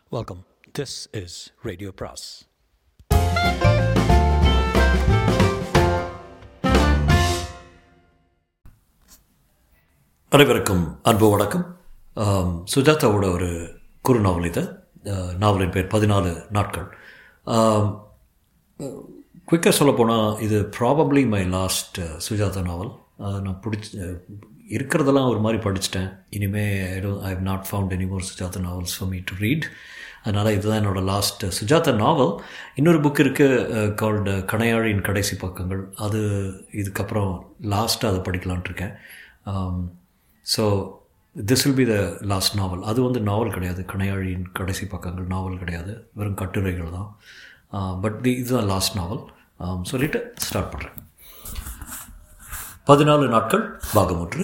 Welcome. This is Radio Pras. அனைவருக்கும் அன்பு வணக்கம் ஆம், சுஜாதாவோட ஒரு குறு நாவல் இது அஹ், நாவலின் பேர் பதினாலு நாட்கள் குயிக்காக சொல்லப்போனால் இது probably my last Sujatha novel அஹ், நான் பிடிச்ச அஹ், இருக்கிறதெல்லாம் ஒரு மாதிரி படிச்சிட்டேன் இனிமே I do I have not found any more Sujatha novels for me to read அதனால் இதுதான் என்னோட லாஸ்ட் சுஜாதா நாவல் இன்னொரு புக் இருக்குது கால்டு கணையாழியின் கடைசி பக்கங்கள் அது இதுக்கப்புறம் லாஸ்ட்டாக அதை படிக்கலான்ட்டு இருக்கேன் so this will be the last novel அது வந்து நாவல் கிடையாது கணையாழியின் கடைசி பக்கங்கள் நாவல் கிடையாது வெறும் கட்டுரைகள் தான் பட் தி இதுதான் லாஸ்ட் நாவல் சொல்லிட்டு ஸ்டார்ட் பண்ணுறேன் பதினாலு நாட்கள் பாகம் ஒன்று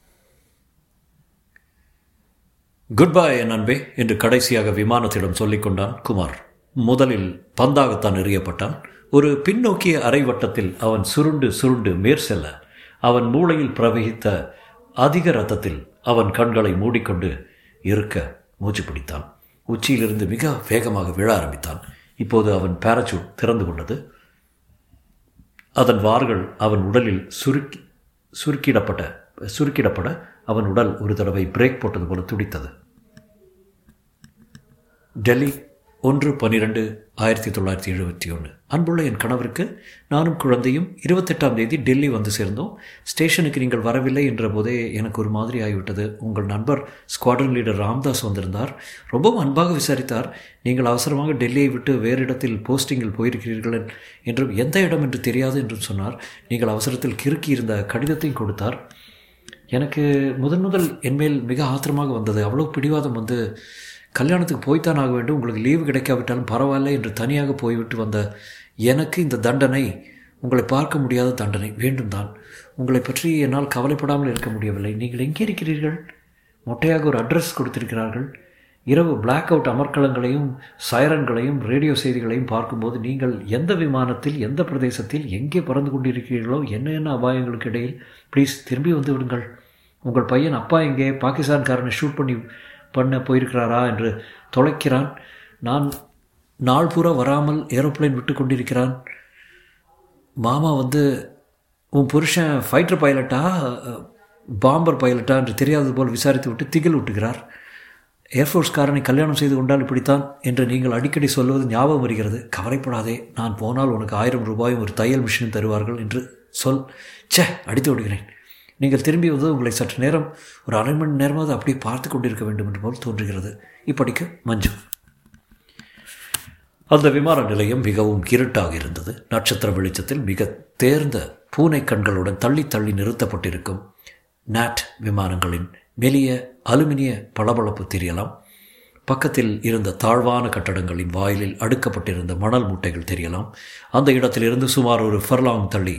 குட் பை என் அன்பே என்று கடைசியாக விமானத்திடம் சொல்லிக் கொண்டான் குமார் முதலில் பந்தாகத்தான் எறியப்பட்டான் ஒரு பின்னோக்கிய அரைவட்டத்தில் அவன் சுருண்டு சுருண்டு மேற் செல்ல அவன் மூளையில் பிரவகித்த அதிக ரத்தத்தில் அவன் கண்களை மூடிக்கொண்டு இருக்க மூச்சு பிடித்தான் உச்சியிலிருந்து மிக வேகமாக விழ ஆரம்பித்தான் இப்போது அவன் பாராசூட் திறந்து கொண்டது அதன் வார்கள் அவன் உடலில் சுருக்கி சுருக்கிடப்பட்ட சுருக்கிடப்பட அவன் உடல் ஒரு தடவை பிரேக் போட்டது போல துடித்தது டெல்லி ஒன்று பன்னிரெண்டு ஆயிரத்தி தொள்ளாயிரத்தி எழுபத்தி ஒன்று அன்புள்ள என் கணவருக்கு நானும் குழந்தையும் இருபத்தெட்டாம் தேதி டெல்லி வந்து சேர்ந்தோம் ஸ்டேஷனுக்கு நீங்கள் வரவில்லை என்ற போதே எனக்கு ஒரு மாதிரி ஆகிவிட்டது உங்கள் நண்பர் ஸ்குவாட்ரன் லீடர் ராம்தாஸ் வந்திருந்தார் ரொம்பவும் அன்பாக விசாரித்தார் நீங்கள் அவசரமாக டெல்லியை விட்டு வேறு இடத்தில் போஸ்டிங்கில் போயிருக்கிறீர்கள் என்றும் எந்த இடம் என்று தெரியாது என்றும் சொன்னார் நீங்கள் அவசரத்தில் கிறுக்கி இருந்த கடிதத்தையும் கொடுத்தார் எனக்கு முதன் முதல் என்மேல் மிக ஆத்திரமாக வந்தது அவ்வளோ பிடிவாதம் வந்து கல்யாணத்துக்கு போய்த்தான் ஆக வேண்டும் உங்களுக்கு லீவு கிடைக்காவிட்டாலும் பரவாயில்ல என்று தனியாக போய்விட்டு வந்த எனக்கு இந்த தண்டனை உங்களை பார்க்க முடியாத தண்டனை வேண்டும் தான் உங்களை பற்றி என்னால் கவலைப்படாமல் இருக்க முடியவில்லை நீங்கள் எங்கே இருக்கிறீர்கள் மொட்டையாக ஒரு அட்ரஸ் கொடுத்திருக்கிறார்கள் இரவு பிளாக் அவுட் அமர்க்களங்களையும் சைரன்களையும் ரேடியோ செய்திகளையும் பார்க்கும்போது நீங்கள் எந்த விமானத்தில் எந்த பிரதேசத்தில் எங்கே பறந்து கொண்டிருக்கிறீர்களோ என்ன என்ன அபாயங்களுக்கு இடையில் ப்ளீஸ் திரும்பி வந்து விடுங்கள் உங்கள் பையன் அப்பா எங்கே பாகிஸ்தான்காரனை ஷூட் பண்ணி பண்ண போயிருக்கிறாரா என்று தொலைக்கிறான் நான் நாள் பூரா வராமல் ஏரோப்ளேன் விட்டு கொண்டிருக்கிறான் மாமா வந்து உன் புருஷன் ஃபைட்டர் பைலட்டா பாம்பர் பைலட்டா என்று தெரியாதது போல் விசாரித்து விட்டு திகில் விட்டுகிறார் ஏர்ஃபோர்ஸ்காரனை கல்யாணம் செய்து கொண்டால் இப்படித்தான் என்று நீங்கள் அடிக்கடி சொல்வது ஞாபகம் வருகிறது கவலைப்படாதே நான் போனால் உனக்கு ஆயிரம் ரூபாயும் ஒரு தையல் மிஷினும் தருவார்கள் என்று சொல் ச்சே அடித்து விடுகிறேன் நீங்கள் திரும்பி வந்து உங்களை சற்று நேரம் ஒரு அரை மணி நேரமாவது அப்படியே பார்த்து கொண்டிருக்க வேண்டும் என்று போல் தோன்றுகிறது இப்படிக்கு மஞ்சு அந்த விமான நிலையம் மிகவும் இருட்டாக இருந்தது நட்சத்திர வெளிச்சத்தில் மிக தேர்ந்த பூனை கண்களுடன் தள்ளி தள்ளி நிறுத்தப்பட்டிருக்கும் நாட் விமானங்களின் மெலிய அலுமினிய பளபளப்பு தெரியலாம் பக்கத்தில் இருந்த தாழ்வான கட்டடங்களின் வாயிலில் அடுக்கப்பட்டிருந்த மணல் மூட்டைகள் தெரியலாம் அந்த இடத்திலிருந்து சுமார் ஒரு ஃபர்லாங் தள்ளி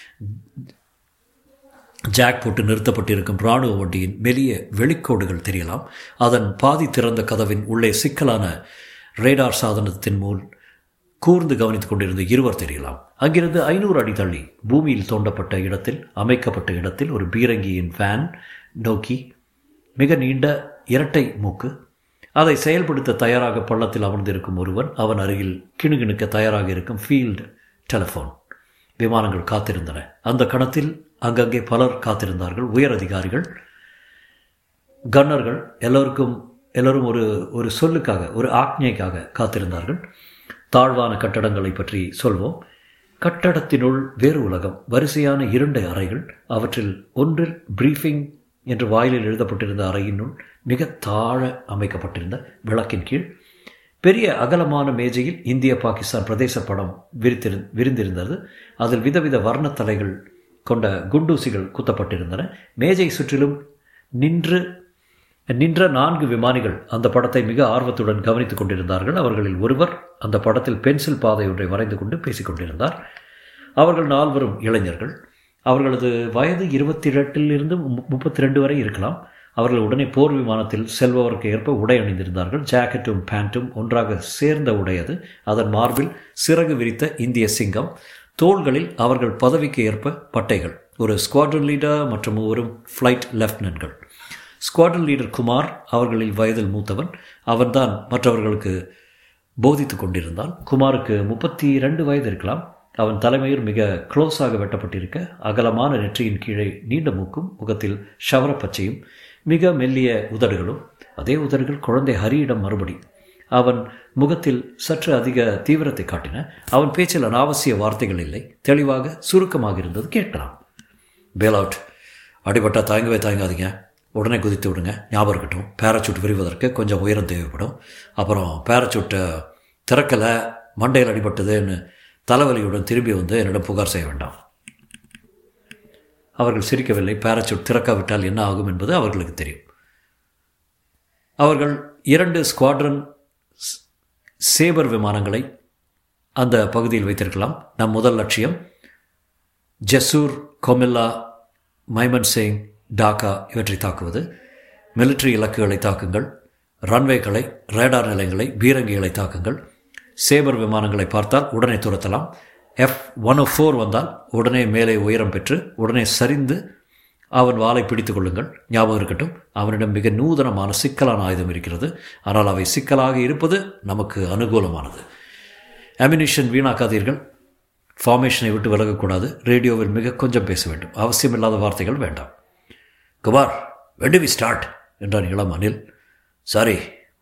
ஜாக் போட்டு நிறுத்தப்பட்டிருக்கும் இராணுவ வண்டியின் மெலிய வெளிக்கோடுகள் தெரியலாம் அதன் பாதி திறந்த கதவின் உள்ளே சிக்கலான ரேடார் சாதனத்தின் மூல் கூர்ந்து கவனித்துக் கொண்டிருந்த இருவர் தெரியலாம் அங்கிருந்து ஐநூறு அடி தள்ளி பூமியில் தோண்டப்பட்ட இடத்தில் அமைக்கப்பட்ட இடத்தில் ஒரு பீரங்கியின் ஃபேன் நோக்கி மிக நீண்ட இரட்டை மூக்கு அதை செயல்படுத்த தயாராக பள்ளத்தில் அமர்ந்திருக்கும் ஒருவன் அவன் அருகில் கிணுகிணுக்க தயாராக இருக்கும் ஃபீல்டு டெலிஃபோன் விமானங்கள் காத்திருந்தன அந்த கணத்தில் அங்கங்கே பலர் காத்திருந்தார்கள் உயர் அதிகாரிகள் கன்னர்கள் எல்லோருக்கும் எல்லோரும் ஒரு ஒரு சொல்லுக்காக ஒரு ஆக்ஞைக்காக காத்திருந்தார்கள் தாழ்வான கட்டடங்களை பற்றி சொல்வோம் கட்டடத்தினுள் வேறு உலகம் வரிசையான இரண்டு அறைகள் அவற்றில் ஒன்றில் பிரீஃபிங் என்று வாயிலில் எழுதப்பட்டிருந்த அறையினுள் மிக தாழ அமைக்கப்பட்டிருந்த விளக்கின் கீழ் பெரிய அகலமான மேஜையில் இந்திய பாகிஸ்தான் பிரதேச படம் விரித்திரு விரிந்திருந்தது அதில் விதவித வர்ணத்தலைகள் கொண்ட குண்டூசிகள் குத்தப்பட்டிருந்தன மேஜை சுற்றிலும் நின்று நின்ற நான்கு விமானிகள் அந்த படத்தை மிக ஆர்வத்துடன் கவனித்துக் கொண்டிருந்தார்கள் அவர்களில் ஒருவர் அந்த படத்தில் பென்சில் பாதை ஒன்றை வரைந்து கொண்டு பேசிக் கொண்டிருந்தார் அவர்கள் நால்வரும் இளைஞர்கள் அவர்களது வயது இருபத்தி எட்டிலிருந்து முப்பத்தி ரெண்டு வரை இருக்கலாம் அவர்கள் உடனே போர் விமானத்தில் செல்பவருக்கு ஏற்ப உடை அணிந்திருந்தார்கள் ஜாக்கெட்டும் பேண்ட்டும் ஒன்றாக சேர்ந்த உடையது அதன் மார்பில் சிறகு விரித்த இந்திய சிங்கம் தோள்களில் அவர்கள் பதவிக்கு ஏற்ப பட்டைகள் ஒரு ஸ்குவாட்ரன் லீடர் மற்றும் ஒரு ஃப்ளைட் லெப்டினன்ட்கள் ஸ்குவாட்ரன் லீடர் குமார் அவர்களில் வயதில் மூத்தவன் அவன்தான் மற்றவர்களுக்கு போதித்து கொண்டிருந்தான் குமாருக்கு முப்பத்தி ரெண்டு வயது இருக்கலாம் அவன் தலைமையில் மிக க்ளோஸாக வெட்டப்பட்டிருக்க அகலமான நெற்றியின் கீழே நீண்ட மூக்கும் முகத்தில் ஷவர பச்சையும் மிக மெல்லிய உதடுகளும் அதே உதடுகள் குழந்தை ஹரியிடம் மறுபடி அவன் முகத்தில் சற்று அதிக தீவிரத்தை காட்டின அவன் பேச்சில் அனாவசிய வார்த்தைகள் இல்லை தெளிவாக சுருக்கமாக இருந்தது கேட்கலாம் பேல் அவுட் அடிபட்டால் தாங்கவே தாங்காதீங்க உடனே குதித்து விடுங்க ஞாபகம் இருக்கட்டும் பேராசூட் விரிவதற்கு கொஞ்சம் உயரம் தேவைப்படும் அப்புறம் பேராசூட்டை திறக்கலை மண்டையில் அடிபட்டதுன்னு தலைவலியுடன் திரும்பி வந்து என்னிடம் புகார் செய்ய வேண்டாம் அவர்கள் சிரிக்கவில்லை பேராசூட் திறக்காவிட்டால் என்ன ஆகும் என்பது அவர்களுக்கு தெரியும் அவர்கள் இரண்டு ஸ்குவாட்ரன் சேபர் விமானங்களை அந்த பகுதியில் வைத்திருக்கலாம் நம் முதல் லட்சியம் ஜெசூர் கொமில்லா மைமன் சிங் டாக்கா இவற்றை தாக்குவது மிலிட்ரி இலக்குகளை தாக்குங்கள் ரன்வேக்களை ரேடார் நிலையங்களை பீரங்கிகளை தாக்குங்கள் சேபர் விமானங்களை பார்த்தால் உடனே துரத்தலாம் எஃப் ஒன் ஓ ஃபோர் வந்தால் உடனே மேலே உயரம் பெற்று உடனே சரிந்து அவன் வாளை பிடித்து கொள்ளுங்கள் ஞாபகம் இருக்கட்டும் அவனிடம் மிக நூதனமான சிக்கலான ஆயுதம் இருக்கிறது ஆனால் அவை சிக்கலாக இருப்பது நமக்கு அனுகூலமானது அமினிஷன் வீணாக்காதீர்கள் ஃபார்மேஷனை விட்டு விலகக்கூடாது ரேடியோவில் மிக கொஞ்சம் பேச வேண்டும் அவசியமில்லாத வார்த்தைகள் வேண்டாம் Kumar when do we start என்றான் இளம் Anil sorry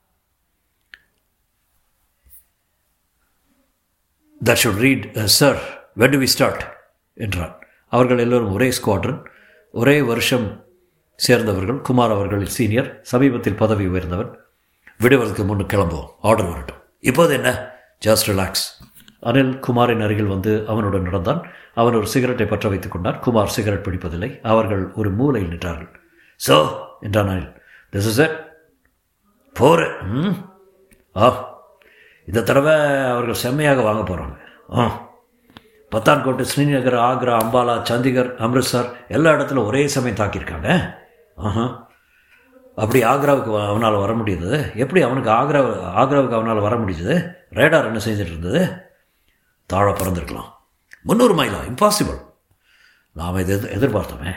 that should read sir when do we start என்றான் அவர்கள் எல்லோரும் ஒரே ஸ்குவாட்ரன் ஒரே வருஷம் சேர்ந்தவர்கள் குமார் அவர்களில் சீனியர் சமீபத்தில் பதவி உயர்ந்தவன் விடுவதற்கு முன்னு கிளம்புவோம் ஆர்டர் வரட்டும் இப்போது என்ன ஜஸ்ட் ரிலாக்ஸ் அனில் குமாரின் அருகில் வந்து அவனுடன் நடந்தான் அவன் ஒரு சிகரெட்டை பற்ற வைத்துக் கொண்டான் குமார் சிகரெட் பிடிப்பதில்லை அவர்கள் ஒரு மூலையில் நின்றார்கள் ஸோ என்றான் அனில் திஸ் இஸ் இட் போர் ம் ஆ இந்த தடவை அவர்கள் செம்மையாக வாங்க போகிறாங்க ஆ பத்தான்கோட்டு ஸ்ரீநகர் ஆக்ரா அம்பாலா சண்டிகர் அம்ரித்சர் எல்லா இடத்துலையும் ஒரே சமயம் தாக்கியிருக்காங்க ஆஹா அப்படி ஆக்ராவுக்கு அவனால் வர முடியுது எப்படி அவனுக்கு ஆக்ரா ஆக்ராவுக்கு அவனால் வர முடிஞ்சது ரேடார் என்ன செஞ்சுட்டு இருந்தது தாழ பறந்துருக்கலாம் முந்நூறு மைலா இம்பாசிபிள் நாம் இதை எதிர் எதிர்பார்த்தோமே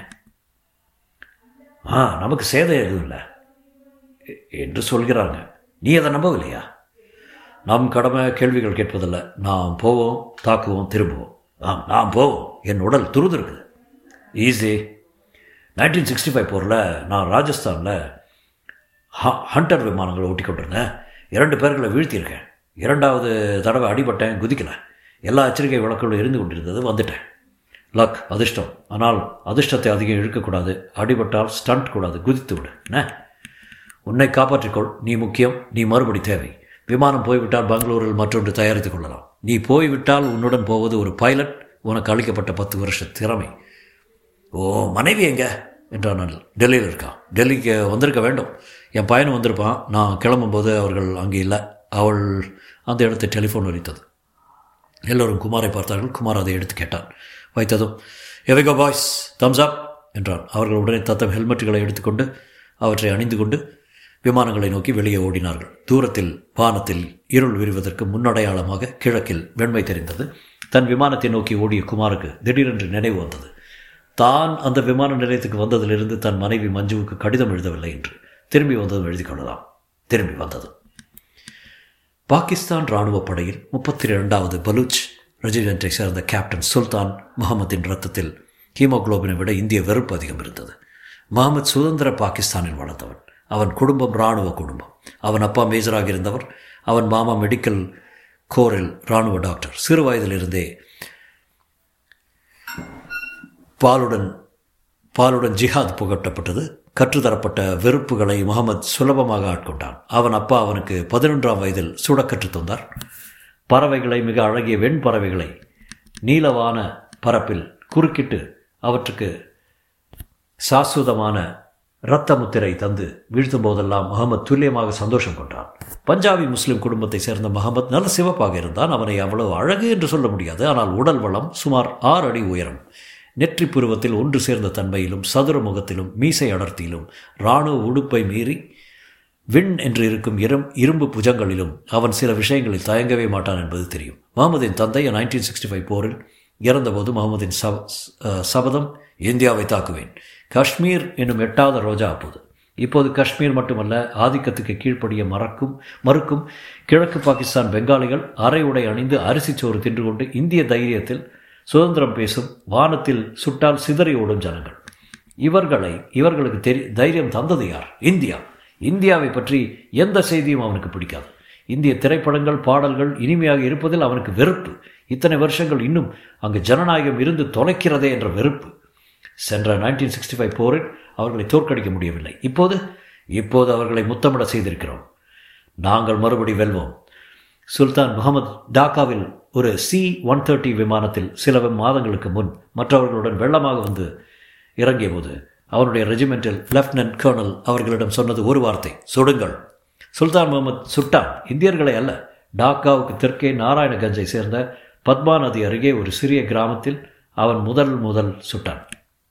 ஆ நமக்கு சேதம் எதுவும் இல்லை என்று சொல்கிறாங்க நீ அதை நம்பவில்லையா நம் கடமை கேள்விகள் கேட்பதில்லை நாம் போவோம் தாக்குவோம் திரும்புவோம் ஆம் நாம் போவோம் என் உடல் துருதுருக்குது ஈஸி நைன்டீன் சிக்ஸ்டி ஃபைவ் போரில் நான் ராஜஸ்தானில் ஹண்டர் விமானங்களை ஓட்டி கொண்டிருந்தேன் இரண்டு பேர்களை வீழ்த்தியிருக்கேன் இரண்டாவது தடவை அடிபட்டேன் குதிக்கலை எல்லா எச்சரிக்கை விளக்குகளும் இருந்து கொண்டிருந்தது வந்துட்டேன் லக் அதிர்ஷ்டம் ஆனால் அதிர்ஷ்டத்தை அதிகம் இழுக்கக்கூடாது அடிபட்டால் ஸ்டண்ட் கூடாது குதித்து விடு என்ன உன்னை காப்பாற்றிக்கொள் நீ முக்கியம் நீ மறுபடி தேவை விமானம் போய்விட்டால் பெங்களூரில் மற்றொன்று தயாரித்துக் கொள்ளலாம் நீ போய்விட்டால் உன்னுடன் போவது ஒரு பைலட் உனக்கு அளிக்கப்பட்ட பத்து வருஷ திறமை ஓ மனைவி எங்க என்றான் அனில் டெல்லியில் இருக்கான் டெல்லிக்கு வந்திருக்க வேண்டும் என் பையனும் வந்திருப்பான் நான் கிளம்பும்போது அவர்கள் அங்கே இல்லை அவள் அந்த இடத்தை டெலிஃபோன் ஒலித்தது எல்லோரும் குமாரை பார்த்தார்கள் குமார் அதை எடுத்து கேட்டான் வைத்ததும் எவைகோ பாய்ஸ் தம்ஸ் அப் என்றான் அவர்கள் உடனே தத்தம் ஹெல்மெட்டுகளை எடுத்துக்கொண்டு அவற்றை அணிந்து கொண்டு விமானங்களை நோக்கி வெளியே ஓடினார்கள் தூரத்தில் வானத்தில் இருள் விரிவதற்கு முன்னடையாளமாக கிழக்கில் வெண்மை தெரிந்தது தன் விமானத்தை நோக்கி ஓடிய குமாருக்கு திடீரென்று நினைவு வந்தது தான் அந்த விமான நிலையத்துக்கு வந்ததிலிருந்து தன் மனைவி மஞ்சுவுக்கு கடிதம் எழுதவில்லை என்று திரும்பி வந்ததும் எழுதி கொள்ளலாம் திரும்பி வந்தது பாகிஸ்தான் இராணுவ படையில் முப்பத்தி இரண்டாவது பலூச் ரெஜிமெண்ட்டை சேர்ந்த கேப்டன் சுல்தான் முகமதின் ரத்தத்தில் ஹீமோகுளோபினை விட இந்திய வெறுப்பு அதிகம் இருந்தது முகமது சுதந்திர பாகிஸ்தானில் வளர்ந்தவன் அவன் குடும்பம் இராணுவ குடும்பம் அவன் அப்பா மேஜராக இருந்தவர் அவன் மாமா மெடிக்கல் கோரில் இராணுவ டாக்டர் சிறு வயதிலிருந்தே பாலுடன் பாலுடன் ஜிஹாத் புகட்டப்பட்டது கற்றுத்தரப்பட்ட வெறுப்புகளை முகமது சுலபமாக ஆட்கொண்டான் அவன் அப்பா அவனுக்கு பதினொன்றாம் வயதில் சுட கற்றுத் தந்தார் பறவைகளை மிக அழகிய வெண் பறவைகளை நீலவான பரப்பில் குறுக்கிட்டு அவற்றுக்கு சாஸ்வதமான இரத்த முத்திரை தந்து வீழ்த்தும் போதெல்லாம் முகமது துல்லியமாக சந்தோஷம் கொண்டான் பஞ்சாபி முஸ்லிம் குடும்பத்தை சேர்ந்த முகமது நல்ல சிவப்பாக இருந்தான் அவனை அவ்வளவு அழகு என்று சொல்ல முடியாது ஆனால் உடல் வளம் சுமார் ஆறு அடி உயரம் நெற்றி புருவத்தில் ஒன்று சேர்ந்த தன்மையிலும் சதுர முகத்திலும் மீசை அடர்த்தியிலும் இராணுவ உடுப்பை மீறி விண் என்று இருக்கும் இரும் இரும்பு புஜங்களிலும் அவன் சில விஷயங்களில் தயங்கவே மாட்டான் என்பது தெரியும் முகமதின் தந்தை நைன்டீன் சிக்ஸ்டி ஃபைவ் போரில் இறந்தபோது முகமதின் சப சபதம் இந்தியாவை தாக்குவேன் காஷ்மீர் என்னும் எட்டாவது ரோஜா அப்போது இப்போது காஷ்மீர் மட்டுமல்ல ஆதிக்கத்துக்கு கீழ்ப்படிய மறக்கும் மறுக்கும் கிழக்கு பாகிஸ்தான் பெங்காலிகள் அரை உடை அணிந்து அரிசி சோறு தின்று கொண்டு இந்திய தைரியத்தில் சுதந்திரம் பேசும் வானத்தில் சுட்டால் சிதறி ஓடும் ஜனங்கள் இவர்களை இவர்களுக்கு தெரி தைரியம் தந்தது யார் இந்தியா இந்தியாவை பற்றி எந்த செய்தியும் அவனுக்கு பிடிக்காது இந்திய திரைப்படங்கள் பாடல்கள் இனிமையாக இருப்பதில் அவனுக்கு வெறுப்பு இத்தனை வருஷங்கள் இன்னும் அங்கு ஜனநாயகம் இருந்து தொலைக்கிறதே என்ற வெறுப்பு சென்ற நைன்டீன் சிக்ஸ்டி ஃபைவ் போரில் அவர்களை தோற்கடிக்க முடியவில்லை இப்போது இப்போது அவர்களை முத்தமிட செய்திருக்கிறோம் நாங்கள் மறுபடி வெல்வோம் சுல்தான் முகமது டாக்காவில் ஒரு சி ஒன் தேர்ட்டி விமானத்தில் சில மாதங்களுக்கு முன் மற்றவர்களுடன் வெள்ளமாக வந்து இறங்கிய போது அவருடைய ரெஜிமெண்டில் லெப்டினன்ட் கர்னல் அவர்களிடம் சொன்னது ஒரு வார்த்தை சுடுங்கள் சுல்தான் முகமது சுட்டான் இந்தியர்களை அல்ல டாக்காவுக்கு தெற்கே நாராயணகஞ்சை சேர்ந்த பத்மா நதி அருகே ஒரு சிறிய கிராமத்தில் அவன் முதல் முதல் சுட்டான்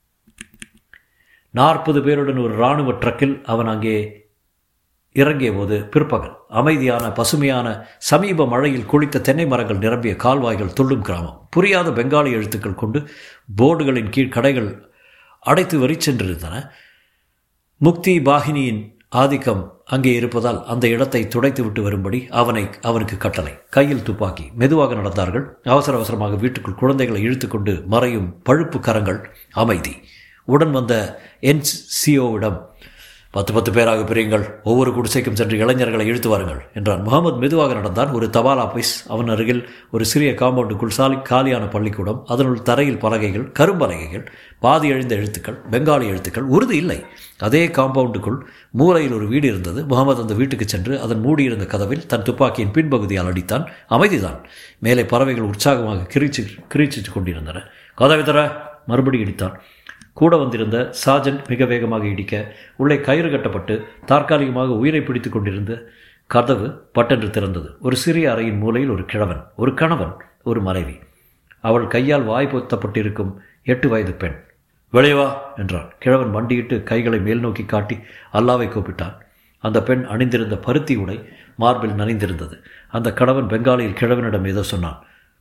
நாற்பது பேருடன் ஒரு இராணுவ ட்ரக்கில் அவன் அங்கே இறங்கிய போது பிற்பகல் அமைதியான பசுமையான சமீப மழையில் குளித்த தென்னை மரங்கள் நிரம்பிய கால்வாய்கள் துள்ளும் கிராமம் புரியாத பெங்காலி எழுத்துக்கள் கொண்டு போர்டுகளின் கீழ் கடைகள் அடைத்து வரி சென்றிருந்தன முக்தி பாகினியின் ஆதிக்கம் அங்கே இருப்பதால் அந்த இடத்தை துடைத்து விட்டு வரும்படி அவனை அவனுக்கு கட்டளை கையில் துப்பாக்கி மெதுவாக நடந்தார்கள் அவசர அவசரமாக வீட்டுக்குள் குழந்தைகளை இழுத்துக்கொண்டு மறையும் பழுப்பு கரங்கள் அமைதி உடன் வந்த என்சிஓவிடம் பத்து பத்து பேராக பிரியுங்கள் ஒவ்வொரு குடிசைக்கும் சென்று இளைஞர்களை இழுத்து வாருங்கள் என்றான் முகமது மெதுவாக நடந்தான் ஒரு தபால் ஆபீஸ் அவன் அருகில் ஒரு சிறிய காம்பவுண்டுக்குள் சாலி காலியான பள்ளிக்கூடம் அதனுள் தரையில் பலகைகள் கரும்பலகைகள் பாதி எழுந்த எழுத்துக்கள் பெங்காலி எழுத்துக்கள் உறுதி இல்லை அதே காம்பவுண்டுக்குள் மூலையில் ஒரு வீடு இருந்தது முகமது அந்த வீட்டுக்கு சென்று அதன் மூடியிருந்த கதவில் தன் துப்பாக்கியின் பின்பகுதியால் அடித்தான் அமைதிதான் மேலே பறவைகள் உற்சாகமாக கிரிச்சு கிரீச்சிட்டு கொண்டிருந்தன கதவை தர மறுபடி இடித்தான் கூட வந்திருந்த சார்ஜென்ட் மிக வேகமாக இடிக்க உள்ளே கயிறு கட்டப்பட்டு தற்காலிகமாக உயிரை பிடித்து கொண்டிருந்த கதவு பட்டென்று திறந்தது ஒரு சிறிய அறையின் மூலையில் ஒரு கிழவன் ஒரு கணவன் ஒரு மனைவி அவள் கையால் வாய் பொத்தப்பட்டிருக்கும் எட்டு வயது பெண் வெளியே வா என்றான் கிழவன் மண்டியிட்டு கைகளை மேல் நோக்கி காட்டி அல்லாவை கூப்பிட்டான் அந்த பெண் அணிந்திருந்த பருத்தி உடை மார்பில் நனைந்திருந்தது அந்த கணவன் பெங்காலியில் கிழவனிடம் ஏதோ சொன்னான்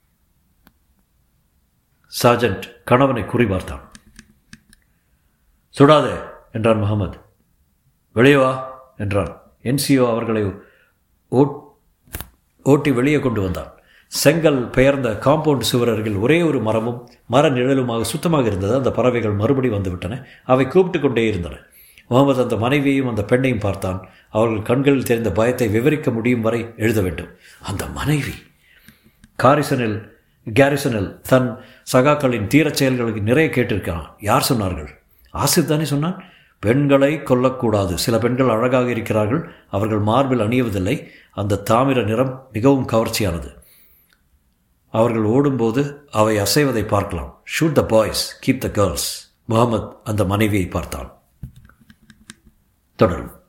சார்ஜென்ட் கணவனை குறிபார்த்தான் சுடாதே என்றான் முகமது வெளியே வா என்றான் என்சிஓ அவர்களை ஓட்டி வெளியே கொண்டு வந்தான் செங்கல் பெயர்ந்த காம்பவுண்ட் சுவர் அருகில் ஒரே ஒரு மரமும் மர நிழலுமாக சுத்தமாக இருந்தது அந்த பறவைகள் மறுபடி வந்துவிட்டன அவை கூப்பிட்டு கொண்டே இருந்தன முகமது அந்த மனைவியையும் அந்த பெண்ணையும் பார்த்தான் அவர்கள் கண்களில் தெரிந்த பயத்தை விவரிக்க முடியும் வரை எழுத வேண்டும் அந்த மனைவி காரிசனில் கேரிசனில் தன் சகாக்களின் தீரச் செயல்களுக்கு நிறைய கேட்டிருக்கிறான் யார் சொன்னார்கள் ஆசிர் தானே சொன்னான் பெண்களை கொல்லக்கூடாது சில பெண்கள் அழகாக இருக்கிறார்கள் அவர்கள் மார்பில் அணியவதில்லை அந்த தாமிர நிறம் மிகவும் கவர்ச்சியானது அவர்கள் ஓடும்போது அவை அசைவதை பார்க்கலாம் shoot the boys keep the girls Mohammed அந்த மனைவியை பார்த்தான் தொடரும்